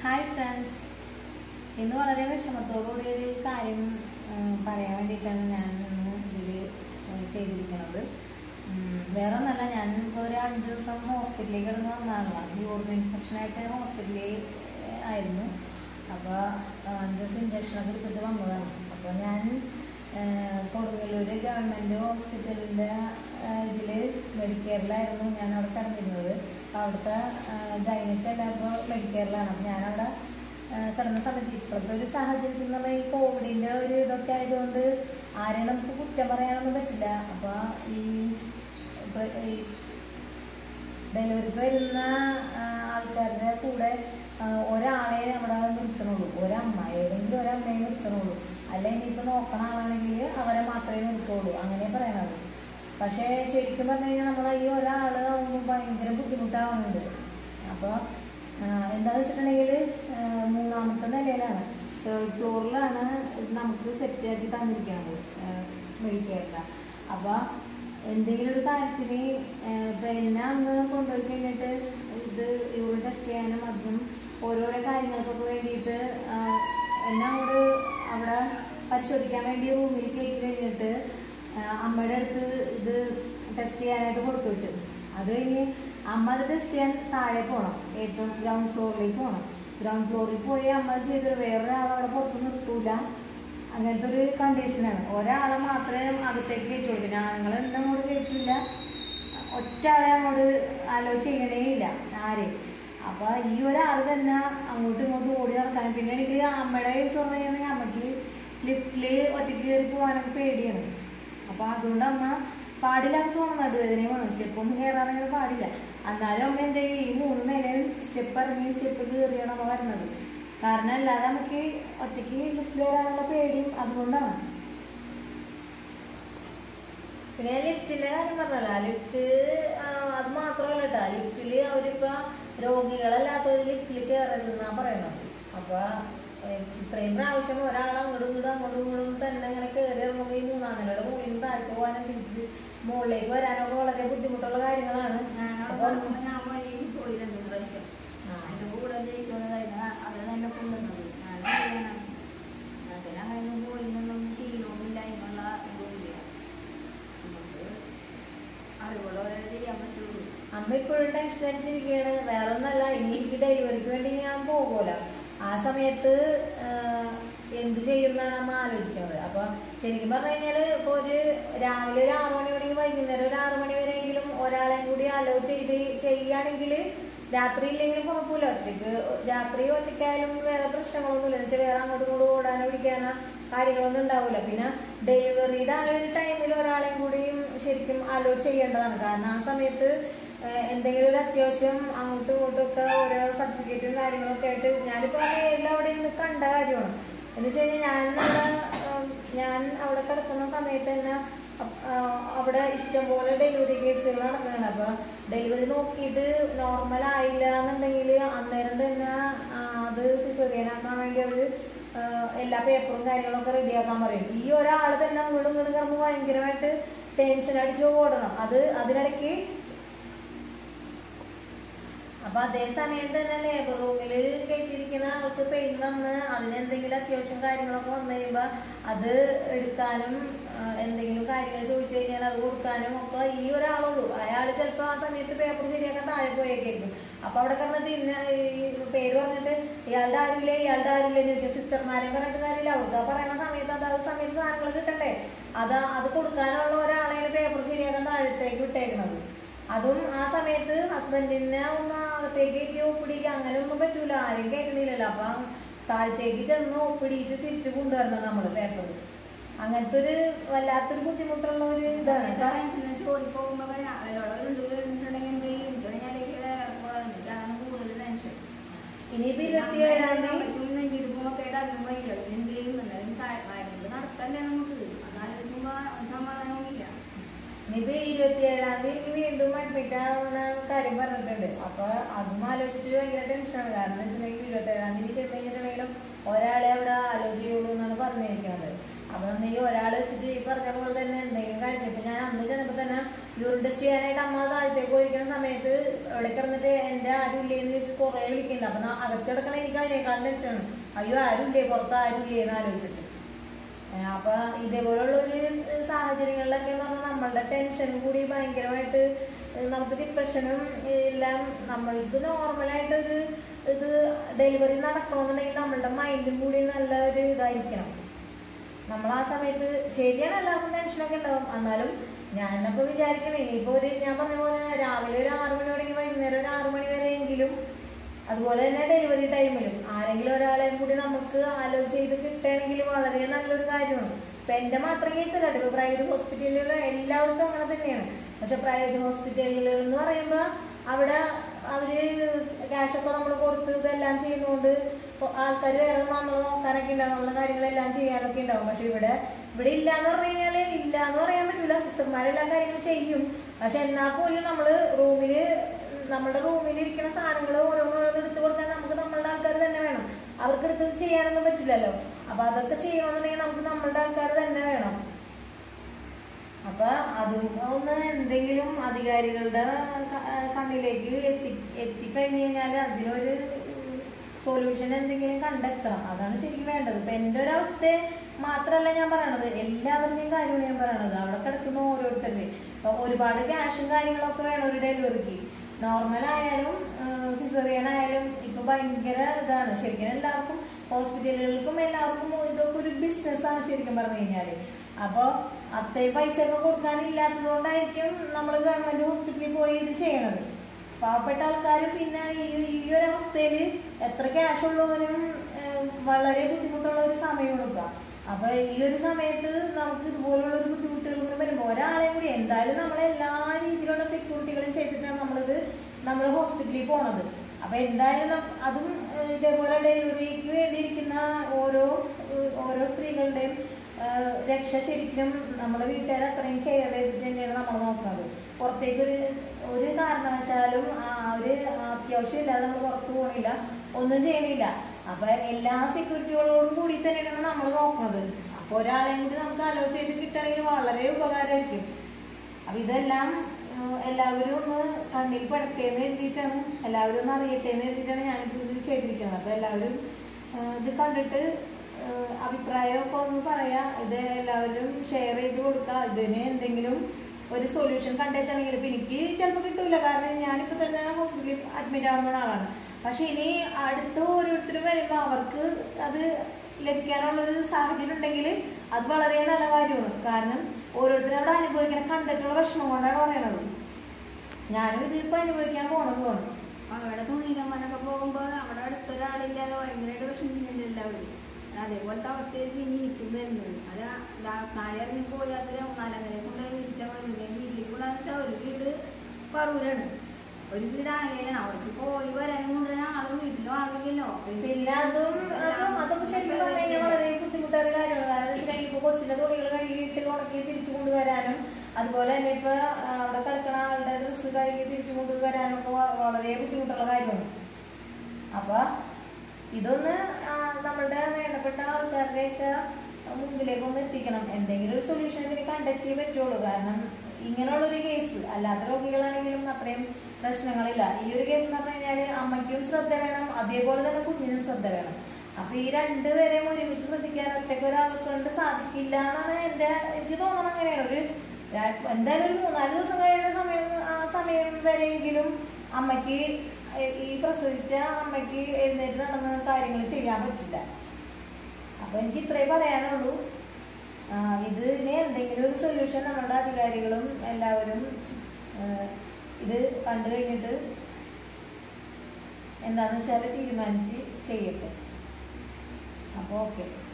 Hi friends ഇന്ന് വളരെ വിഷമത്തോടുകൂടി ഒരു കാര്യം ഉം, പറയാൻ വേണ്ടിയിട്ടാണ് ഞാൻ ഇന്ന് ഇതിൽ ചെയ്തിരിക്കുന്നത് ഉം, വേറെ ഒന്നല്ല ഞാൻ ഇപ്പോൾ ഒരു അഞ്ച് ദിവസം ഹോസ്പിറ്റലിൽ കിടന്ന് വന്നതാണ് യൂറിൻ ഇൻഫെക്ഷനായിട്ട് ഹോസ്പിറ്റലിൽ ആയിരുന്നു അപ്പോൾ അഞ്ച് ദിവസം ഇഞ്ചക്ഷനൊക്കെ എടുത്തിട്ട് വന്നതാണ് അപ്പോൾ ഞാൻ കൊടുങ്ങല്ലൂർ ഗവൺമെൻറ് ഹോസ്പിറ്റലിൻ്റെ ഇതിൽ മെഡിക്കെയറിലായിരുന്നു ഞാൻ അവിടെ കിടന്നിരുന്നത് അപ്പോൾ അവിടുത്തെ ഗൈനക്കല്ല ഇപ്പോൾ മെഡിക്കെയറിലാണ് അപ്പോൾ ഞാനവിടെ ആ, കിടന്ന സമയത്ത് ഇപ്പോഴത്തെ ഒരു സാഹചര്യത്തിൽ എന്ന് പറഞ്ഞാൽ ഈ കോവിഡിൻ്റെ ഒരു ഇതൊക്കെ ആയതുകൊണ്ട് ആരെയും നമുക്ക് കുറ്റം പറയാനൊന്നും പറ്റില്ല അപ്പോൾ ഈ ഇപ്പൊ ഈ ഡെലിവറിക്ക് വരുന്ന ആ, ആൾക്കാരുടെ കൂടെ ആ, ഒരാളെ അവിടെ നിർത്തണുള്ളൂ ഒരമ്മ ഏതെങ്കിലും ഒരമ്മയെ നിർത്തണുള്ളൂ അല്ലെങ്കിൽ ഇപ്പൊ നോക്കണ ആളാണെങ്കിൽ അവരെ മാത്രമേ നിർത്തുള്ളൂ അങ്ങനെ പറയണത് പക്ഷേ ശരിക്കും പറഞ്ഞു കഴിഞ്ഞാൽ നമ്മൾ ഈ ഒരാൾ ആവുമ്പോൾ ഭയങ്കര ബുദ്ധിമുട്ടാവുന്നുണ്ട് അപ്പോൾ എന്താണെന്ന് വെച്ചിട്ടുണ്ടെങ്കിൽ മൂന്നാമത്തെ നിലയിലാണ് തേർഡ് ഫ്ലോറിലാണ് ഇത് നമുക്ക് സെറ്റ് ആക്കി തന്നിരിക്കുന്നത് മെഡിക്കലിൽ അപ്പോൾ എന്തെങ്കിലും ഒരു കാര്യത്തിന് ഇപ്പം എന്നെ അന്ന് കൊണ്ടുപോയി കഴിഞ്ഞിട്ട് ഇത് യൂറിൻ ടെസ്റ്റ് ചെയ്യാനും അതും ഓരോരോ കാര്യങ്ങൾക്കൊക്കെ വേണ്ടിയിട്ട് ആ, എന്നെ അങ്ങോട്ട് അവിടെ പരിശോധിക്കാൻ വേണ്ടി റൂമിൽ കയറ്റി കഴിഞ്ഞിട്ട് ആ, അമ്മയുടെ അടുത്ത് ഇത് ടെസ്റ്റ് ചെയ്യാനായിട്ട് കൊടുത്തുവിട്ട് അത് കഴിഞ്ഞ് അമ്മ അത് ടെസ്റ്റ് ചെയ്യാൻ താഴെ പോകണം ഏറ്റവും ഗ്രൗണ്ട് ഫ്ലോറിലേക്ക് പോകണം ഗ്രൗണ്ട് ഫ്ലോറിൽ പോയി അമ്മ അത് ചെയ്തൊരു വേറൊരാളെ അവിടെ പുറത്ത് നിർത്തൂല അങ്ങനത്തെ ഒരു കണ്ടീഷനാണ് ഒരാളെ മാത്രമേ അകത്തേക്ക് കയറ്റുള്ളൂ പിന്നെ ആണുങ്ങളെ ഒന്നും അങ്ങോട്ട് കയറ്റില്ല ഒറ്റ ആളെ അങ്ങോട്ട് അലോ ചെയ്യണേ ഇല്ല ആര് അപ്പൊ ഈ ഒരാൾ തന്നെ അങ്ങോട്ടും ഇങ്ങോട്ടും ഓടി നടക്കാൻ പിന്നെ എനിക്ക് അമ്മയുടെ കേസ് പറഞ്ഞു കഴിഞ്ഞാൽ അമ്മയ്ക്ക് ലിഫ്റ്റില് ഒറ്റയ്ക്ക് കയറി പോകാനൊക്കെ പേടിയാണ് അപ്പൊ അതുകൊണ്ട് അമ്മ പാടില്ലാത്ത തോന്നുന്നു നടുവേദനയും വേണം സ്റ്റെപ്പ് ഒന്നും കയറാനങ്ങനെ പാടില്ല എന്നാലും അമ്മ എന്താ ചെയ്യും? ഈ മൂന്ന് നിലയിൽ സ്റ്റെപ്പ് ഇറങ്ങി സ്റ്റെപ്പ് കയറിയാണ് അമ്മ വരുന്നത് കാരണം അല്ലാതെ നമുക്ക് ഒറ്റയ്ക്ക് ലിഫ്റ്റ് കയറാനുള്ള പേടിയും അതുകൊണ്ടാണ് പിന്നെ ലിഫ്റ്റിന്റെ കാര്യം പറഞ്ഞല്ല ലിഫ്റ്റ് അത് മാത്രമല്ല കേട്ടോ ലിഫ്റ്റില് അവരിപ്പോ രോഗികളല്ലാത്തവര് ലിഫ്റ്റിൽ കയറരുതെന്നാ പറയണത് അപ്പൊ ഏഹ്, ഇത്രയും പ്രാവശ്യം ഒരാൾ അങ്ങോട്ടും ഇങ്ങോട്ടും അങ്ങോട്ടും ഇങ്ങോട്ടും തന്നെ ഇങ്ങനെ കയറി ഇറങ്ങുമ്പോൾ ഈ മൂന്നാം നിലയുടെ മുകളിൽ നിന്ന് താഴ്ത്തു പോകാനും തിരിച്ച് മുകളിലേക്ക് വരാനൊക്കെ വളരെ ബുദ്ധിമുട്ടുള്ള കാര്യങ്ങളാണ് അപ്പൊ ഞാൻ വഴിയിൽ പോയിരുന്നു പ്രാവശ്യം ആ. എന്റെ കൂടെ ജയിച്ചോന്ന് കഴിഞ്ഞാൽ അത് തന്നെ കൊണ്ടുവന്നത് ഞാൻ ചെയ്യണം അതിന് അങ്ങനെ പോയിന്നൊന്നും ശീലവുമില്ല അതിനുള്ള ഇതുമില്ല നമുക്ക് അതുപോലെ ചെയ്യാൻ പറ്റുള്ളൂ അമ്മ ഇപ്പോഴും ടെൻഷൻ അടിച്ചിരിക്കുകയാണ് വേറെ ഒന്നല്ല ഇനി എനിക്ക് ഡെലിവറിക്ക് വേണ്ടി ഞാൻ പോകുമല്ലോ ആ സമയത്ത് ആഹ്, എന്ത് ചെയ്യുമെന്നാണ് അമ്മ ആലോചിക്കുന്നത് അപ്പൊ ശരിക്കും പറഞ്ഞു കഴിഞ്ഞാല് ഇപ്പൊ ഒരു രാവിലെ ഒരു ആറു മണി തുടങ്ങി വൈകുന്നേരം ഒരു ആറു മണി വരെയെങ്കിലും ഒരാളെയും കൂടി അലോ ചെയ്ത് ചെയ്യുകയാണെങ്കിൽ രാത്രി ഇല്ലെങ്കിലും കുഴപ്പമില്ല ഒറ്റയ്ക്ക് രാത്രി ഒറ്റയ്ക്കായാലും വേറെ പ്രശ്നങ്ങളൊന്നുമില്ല എന്ന് വെച്ചാൽ വേറെ അങ്ങോട്ടും ഇങ്ങോട്ടും ഓടാനോ പിടിക്കാനോ കാര്യങ്ങളൊന്നും ഉണ്ടാവില്ല പിന്നെ ഡെലിവറിയുടെ ആ ഒരു ടൈമിൽ ഒരാളെയും കൂടിയും ശരിക്കും അലോ ചെയ്യേണ്ടതാണ് കാരണം ആ സമയത്ത് ഏഹ്, എന്തെങ്കിലും ഒരു അത്യാവശ്യം അങ്ങോട്ടും ഇങ്ങോട്ടും ഒക്കെ ഓരോ സർട്ടിഫിക്കറ്റും കാര്യങ്ങളൊക്കെ ആയിട്ട് ഞാനിപ്പോ നേരിൽ അവിടെ ഇരുന്ന് കണ്ട കാര്യമാണ് എന്ന് വെച്ച് കഴിഞ്ഞാൽ ഞാൻ അവിടെ ഏഹ്, ഞാൻ അവിടെ കിടക്കുന്ന സമയത്ത് തന്നെ അപ്- ആഹ് അവിടെ ഇഷ്ടംപോലെ ഡെലിവറി കേസുകൾ നടക്കുകയാണ് അപ്പൊ ഡെലിവറി നോക്കിയിട്ട് നോർമൽ ആയില്ല എന്നുണ്ടെങ്കിൽ അന്നേരം തന്നെ ആഹ്, അത് സിസേറിയനാക്കാൻ വേണ്ടി അവര് ആഹ്, എല്ലാ പേപ്പറും കാര്യങ്ങളൊക്കെ റെഡിയാക്കാൻ പറയും ഈ ഒരാൾ തന്നെ അങ്ങോട്ടും ഇങ്ങോട്ടും കിടന്ന് ഭയങ്കരമായിട്ട് ടെൻഷൻ അടിച്ച് ഓടണം അത് അതിനിടയ്ക്ക് അപ്പൊ അതേ സമയം തന്നെ ലേബർ റൂമിൽ കയറ്റിയിരിക്കുന്ന ആൾക്ക് പെയിൻ വന്ന് അതിനെന്തെങ്കിലും അത്യാവശ്യം കാര്യങ്ങളൊക്കെ വന്നു കഴിയുമ്പോ അത് എടുക്കാനും ആ, എന്തെങ്കിലും കാര്യങ്ങൾ ചോദിച്ചു കഴിഞ്ഞാൽ അത് കൊടുക്കാനും ഒക്കെ ഈ ഒരാളുള്ളൂ അയാൾ ചിലപ്പോൾ ആ സമയത്ത് പേപ്പർ ശരിയാക്കാൻ താഴെ പോയേക്കായിരിക്കും അപ്പൊ അവിടെ കിടന്നിട്ട് ഇന്ന ഈ പേര് പറഞ്ഞിട്ട് ഇയാളുടെ ആരുമില്ലേ ഇയാളുടെ ആരുമില്ലേ എന്ന് ചോദിക്കും സിസ്റ്റർമാരെ പറഞ്ഞിട്ട് കാര്യമില്ല അവർക്ക് ആ പറയുന്ന സമയത്ത് അതാത് സമയത്ത് സാധനങ്ങൾ കിട്ടണ്ടേ അത് അത് കൊടുക്കാനുള്ള ഒരാളെയാണ് പേപ്പർ ശരിയാക്കാൻ താഴത്തേക്ക് വിട്ടേക്കണത് അതും ആ സമയത്ത് ഹസ്ബൻഡിനെ ഒന്ന് അകത്തേക്ക് കയറ്റി ഒപ്പിടിക്കുക അങ്ങനെ ഒന്നും പറ്റൂല ആരെയും കേൾക്കണില്ലല്ലോ അപ്പൊ താഴത്തേക്ക് ചെന്ന് ഒപ്പിടിച്ച് തിരിച്ചു കൊണ്ടുവരണം നമ്മള് പേപ്പർ അങ്ങനത്തെ ഒരു വല്ലാത്തൊരു ബുദ്ധിമുട്ടുള്ള ഒരു ഇതാണ് ഇപ്പൊ ടെൻഷന് ജോലി പോകുമ്പോ അവരോട് ഉണ്ട് കഴിഞ്ഞിട്ടുണ്ടെങ്കിൽ എന്ത് ചെയ്യും കഴിഞ്ഞാലേക്ക് ഇതാണ് കൂടുതൽ ടെൻഷൻ ഇനിയിപ്പോ ഇരുപത്തിയേഴാം തീയതി നെഞ്ചിരിക്കുമ്പൊക്കെ അതിനും വയ്യ എന്ത് ചെയ്യും എന്നാലും കാര്യങ്ങൾ നടക്കണ്ടേ നമുക്ക് അതാലോചിക്കുമ്പോ സമാധാനമില്ല ഇനിയിപ്പോ ഇരുപത്തിയേഴാം തീയതി വീണ്ടും അഡ്മിറ്റ് ആവുന്ന കാര്യം പറഞ്ഞിട്ടുണ്ട് അപ്പൊ അതും ആലോചിച്ചിട്ട് ഭയങ്കര ടെൻഷനാണ് കാരണം എന്ന് വെച്ചിട്ടുണ്ടെങ്കിൽ ഇരുപത്തേഴാം തീയതി ചെന്ന് കഴിഞ്ഞിട്ടുണ്ടെങ്കിലും ഒരാളെ അവിടെ ആലോചിക്കുള്ളൂ എന്നാണ് പറഞ്ഞിരിക്കുന്നത് അപ്പൊ നമ്മ ഈ ഒരാൾ വെച്ചിട്ട് ഈ പറഞ്ഞ പോലെ തന്നെ എന്തെങ്കിലും കാര്യം ഇപ്പൊ ഞാൻ അന്ന് ചെന്നപ്പോ തന്നെ യൂറിൻ ടെസ്റ്റ് ചെയ്യാനായിട്ട് അമ്മ താഴത്തേക്ക് പോയിരിക്കുന്ന സമയത്ത് അവിടെ കിടന്നിട്ട് എന്റെ ആരും ഇല്ലേ എന്ന് ചോദിച്ച് കുറെ വിളിക്കുന്നുണ്ട് അപ്പൊ നാ- അകത്ത് കിടക്കണ എനിക്ക് അതിനേക്കാളും ടെൻഷനാണ് അയ്യോ ആരും ഇല്ലേ പുറത്ത് ആരും ഇല്ലേ എന്ന് ആലോചിച്ചിട്ട് ഏഹ് അപ്പൊ ഇതേപോലുള്ള ഒരു സാഹചര്യങ്ങളിലൊക്കെ എന്ന് പറഞ്ഞാൽ നമ്മളുടെ ടെൻഷനും കൂടി ഭയങ്കരമായിട്ട് ഏഹ് നമുക്ക് ഡിപ്രഷനും എല്ലാം നമ്മൾക്ക് നോർമലായിട്ട് ഒരു ഇത് ഡെലിവറി നടക്കണമെന്നുണ്ടെങ്കിൽ നമ്മളുടെ മൈൻഡും കൂടി നല്ല ഒരു ഇതായിരിക്കണം നമ്മൾ ആ സമയത്ത് ശരിയാണ് എല്ലാവർക്കും ടെൻഷനൊക്കെ ഉണ്ടാവും എന്നാലും ഞാനപ്പോ വിചാരിക്കണേ ഇനിയിപ്പോ ഒരു ഞാൻ പറഞ്ഞ പോലെ രാവിലെ ഒരു ആറു മണി തുടങ്ങി വൈകുന്നേരം ഒരു ആറു മണി വരെയെങ്കിലും അതുപോലെ തന്നെ ഡെലിവറി ടൈമിലും ആരെങ്കിലും ഒരാളെ കൂടി നമുക്ക് അലോ ചെയ്ത് കിട്ടുകയാണെങ്കിൽ വളരെ നല്ലൊരു കാര്യമാണ് ഇപ്പൊ എന്റെ മാത്രം കേസല്ല ഇപ്പൊ പ്രൈവറ്റ് ഹോസ്പിറ്റലുകളിൽ എല്ലാവർക്കും അങ്ങനെ തന്നെയാണ് പക്ഷെ പ്രൈവറ്റ് ഹോസ്പിറ്റലുകൾ എന്ന് പറയുമ്പോൾ അവിടെ അവര് ക്യാഷ് ഒക്കെ നമ്മൾ കൊടുത്ത് ഇതെല്ലാം ചെയ്യുന്നതുകൊണ്ട് ആൾക്കാർ വേറെ നമ്മൾ നോക്കാനൊക്കെ ഉണ്ടാവും നമ്മളെ കാര്യങ്ങളെല്ലാം ചെയ്യാനൊക്കെ ഉണ്ടാവും പക്ഷെ ഇവിടെ ഇവിടെ ഇല്ല എന്ന് പറഞ്ഞു കഴിഞ്ഞാല് ഇല്ല എന്ന് പറയാൻ പറ്റൂല സിസ്റ്റർമാരെല്ലാം കാര്യങ്ങളും ചെയ്യും പക്ഷെ എന്നാൽ പോലും നമ്മള് റൂമില് നമ്മുടെ റൂമിൽ ഇരിക്കുന്ന സാധനങ്ങൾ ഓരോന്നോരോന്ന് എടുത്തു കൊടുക്കാൻ നമുക്ക് നമ്മളുടെ ആൾക്കാർ തന്നെ വേണം അവർക്ക് എടുത്ത് ചെയ്യാനൊന്നും പറ്റില്ലല്ലോ അപ്പൊ അതൊക്കെ ചെയ്യണമെന്നുണ്ടെങ്കിൽ നമുക്ക് നമ്മളുടെ ആൾക്കാർ തന്നെ വേണം അപ്പൊ അതും ഒന്ന് എന്തെങ്കിലും അധികാരികളുടെ ക- ആ, കണ്ണിലേക്ക് എത്തി എത്തിക്കഴിഞ്ഞു കഴിഞ്ഞാൽ അതിനൊരു സൊല്യൂഷൻ എന്തെങ്കിലും കണ്ടെത്തണം അതാണ് ശരിക്കും വേണ്ടത് ഇപ്പൊ എന്റെ ഒരു അവസ്ഥ മാത്രമല്ല ഞാൻ പറയണത് എല്ലാവരുടെയും കാര്യമാണ് ഞാൻ പറയണത് അവിടെ കിടക്കുന്ന ഓരോരുത്തരുടെ ഇപ്പൊ ഒരുപാട് ക്യാഷും കാര്യങ്ങളൊക്കെ വേണം ഒരു ഡെലിവറിക്ക് നോർമൽ ആയാലും സിസറിയൻ ആയാലും ഇപ്പൊ ഭയങ്കര ഇതാണ് ശരിക്കും എല്ലാവർക്കും ഹോസ്പിറ്റലുകൾക്കും എല്ലാവർക്കും ഇതൊക്കെ ഒരു ബിസിനസ് ആണ് ശരിക്കും പറഞ്ഞു കഴിഞ്ഞാല് അപ്പൊ അത്രയും പൈസ ഒക്കെ കൊടുക്കാനില്ലാത്തത് കൊണ്ടായിരിക്കും നമ്മൾ ഗവൺമെന്റ് ഹോസ്പിറ്റലിൽ പോയി ഇത് ചെയ്യണത് പാവപ്പെട്ട ആൾക്കാർ പിന്നെ ഈ ഈ ഒരു അവസ്ഥയിൽ എത്ര ക്യാഷ് ഉള്ളവരും ഏഹ്, വളരെ ബുദ്ധിമുട്ടുള്ള ഒരു സമയം കൊടുക്കുക അപ്പൊ ഈ ഒരു സമയത്ത് നമുക്ക് ഇതുപോലുള്ള ഒരു ബുദ്ധിമുട്ടുകൾ കൂടി വരുമ്പോൾ ഒരാളെ കൂടി എന്തായാലും നമ്മൾ എല്ലാ രീതിയിലുള്ള സെക്യൂരിറ്റികളും ചെയ്തിട്ടാണ് നമ്മളിത് നമ്മൾ ഹോസ്പിറ്റലിൽ പോണത് അപ്പൊ എന്തായാലും നം- അതും ഏഹ്, ഇതേപോലെ ഡെലിവറിക്ക് വേണ്ടിയിരിക്കുന്ന ഓരോ ഏഹ്, ഓരോ സ്ത്രീകളുടെയും ഏഹ്, രക്ഷ ശരിക്കും നമ്മുടെ വീട്ടുകാർ അത്രയും കെയർ ചെയ്തിട്ട് തന്നെയാണ് നമ്മൾ നോക്കുന്നത് പുറത്തേക്ക് ഒരു ഒരു കാരണവശാലും ആ ഒരു അത്യാവശ്യം ഇല്ലാതെ നമ്മൾ പുറത്തു പോകണില്ല ഒന്നും ചെയ്യണില്ല അപ്പൊ എല്ലാ സെക്യൂരിറ്റികളോടും കൂടി തന്നെയാണ് നമ്മൾ നോക്കുന്നത് അപ്പൊ ഒരാളെയും കൂടി നമുക്ക് അലോ ചെയ്ത് കിട്ടുകയാണെങ്കിൽ വളരെ ഉപകാരമായിരിക്കും അപ്പൊ ഇതെല്ലാം ഏഹ്, എല്ലാവരും ഒന്ന് കണ്ണിൽ പെടട്ടേന്ന് എഴുതിയിട്ടാണ് എല്ലാവരും ഒന്ന് അറിയട്ടെ എന്ന് എഴുതിയിട്ടാണ് ഞാനിപ്പോൾ ഇത് ചെയ്തിരിക്കുന്നത് അപ്പൊ എല്ലാവരും ഏഹ്, ഇത് കണ്ടിട്ട് ഏഹ്, അഭിപ്രായമൊക്കെ ഒന്ന് പറയാ ഇത് എല്ലാവരും ഷെയർ ചെയ്ത് കൊടുക്കുക ഇതിന് എന്തെങ്കിലും ഒരു സൊല്യൂഷൻ കണ്ടെത്തണമെങ്കിൽ ഇപ്പൊ എനിക്ക് ചിലപ്പോൾ കിട്ടൂല കാരണം ഞാനിപ്പോ തന്നെ ഹോസ്പിറ്റലിൽ അഡ്മിറ്റ് ആവുന്ന ആളാണ് പക്ഷെ ഇനി അടുത്ത ഓരോരുത്തരും വരുമ്പോൾ അവർക്ക് അത് ലഭിക്കാനുള്ള ഒരു സാഹചര്യം ഉണ്ടെങ്കിൽ അത് വളരെ നല്ല കാര്യമാണ് കാരണം ഓരോരുത്തരും അവിടെ അനുഭവിക്കണം കണ്ടിട്ടുള്ള വിഷമം കൊണ്ടാണ് പറയണത് ഞാനും ഇതിപ്പോ അനുഭവിക്കാൻ പോണതുമാണ് അവിടെ തുണിയിലമ്മനൊക്കെ പോകുമ്പോൾ അവിടെ അടുത്തൊരാളില്ലാതെ ഭയങ്കരമായിട്ട് വിഷമിക്കുന്നുണ്ട് എല്ലാവരും അതേപോലത്തെ അവസ്ഥയിൽ പിന്നെ ഇരിക്കും വരുന്നത് അത് നാളെ ഇറങ്ങി പോയി അത് നാലങ്ങനെ കൊണ്ട് വിരിച്ചാൽ മതി വീട്ടിൽ കൂടെ വെച്ചാൽ ഒരു വീട് പറൂരാണ് ഒരു വീട് ആകെയാണ് അവർക്ക് പോയി വരാനും കൊണ്ടുവരാൻ ആളും വീട്ടിലും ആളില്ലല്ലോ പിന്നെ അതും അതും അതൊക്കെ ശരിക്കും പറഞ്ഞു കഴിഞ്ഞാൽ വളരെ ബുദ്ധിമുട്ടേറെ കാര്യമാണ് കാരണം വെച്ചിട്ടുണ്ടെങ്കിൽ ഇപ്പൊ കൊച്ചിന്റെ തുണികൾ കഴുകിയിട്ട് ഉണക്കി തിരിച്ചു കൊണ്ടുവരാനും അതുപോലെ തന്നെ ഇപ്പൊ ആ, അവിടെ കിടക്കണ ആളുടെ ഡ്രസ്സ് കഴുകി തിരിച്ചു കൊണ്ടുവരാനും ഒക്കെ വ- വളരെ ബുദ്ധിമുട്ടുള്ള കാര്യമാണ് അപ്പൊ ഇതൊന്ന് ആ, നമ്മളുടെ വേണ്ടപ്പെട്ട ആൾക്കാരുടെയൊക്കെ മുമ്പിലേക്ക് ഒന്ന് എത്തിക്കണം എന്തെങ്കിലും ഒരു സൊല്യൂഷൻ ഇതിന് കണ്ടെത്തിയേ പറ്റുള്ളൂ കാരണം ഇങ്ങനെയുള്ളൊരു കേസ് അല്ലാത്ത രോഗികളാണെങ്കിലും അത്രയും പ്രശ്നങ്ങളില്ല ഈ ഒരു കേസ് എന്ന് പറഞ്ഞു കഴിഞ്ഞാല് അമ്മയ്ക്കും ശ്രദ്ധ വേണം അതേപോലെ തന്നെ കുഞ്ഞിനും ശ്രദ്ധ വേണം അപ്പൊ ഈ രണ്ടുപേരെയും ഒരുമിച്ച് ശ്രദ്ധിക്കാൻ ഒറ്റയ്ക്ക് ഒരാൾക്ക് കൊണ്ട് സാധിക്കില്ല എന്നാണ് എന്റെ എനിക്ക് തോന്നണം അങ്ങനെയാണ് ഒരു ര- എന്തായാലും ഒരു മൂന്നാല് ദിവസം കഴിയുന്ന സമയം ആ സമയം വരെയെങ്കിലും അമ്മയ്ക്ക് ഈ- ഈ പ്രസവിച്ച അമ്മയ്ക്ക് എഴുന്നേറ്റ് നടന്ന കാര്യങ്ങൾ ചെയ്യാൻ പറ്റില്ല അപ്പൊ എനിക്ക് ഇത്രേ പറയാനുള്ളൂ ആ, ഇതിന് എന്തെങ്കിലും ഒരു സൊല്യൂഷൻ നമ്മുടെ അധികാരികളും എല്ലാവരും ആ, ഇത് കണ്ടു കഴിഞ്ഞിട്ട് എന്താന്ന് വെച്ചാൽ തീരുമാനിച്ച് ചെയ്യട്ടെ അപ്പോൾ ഓക്കെ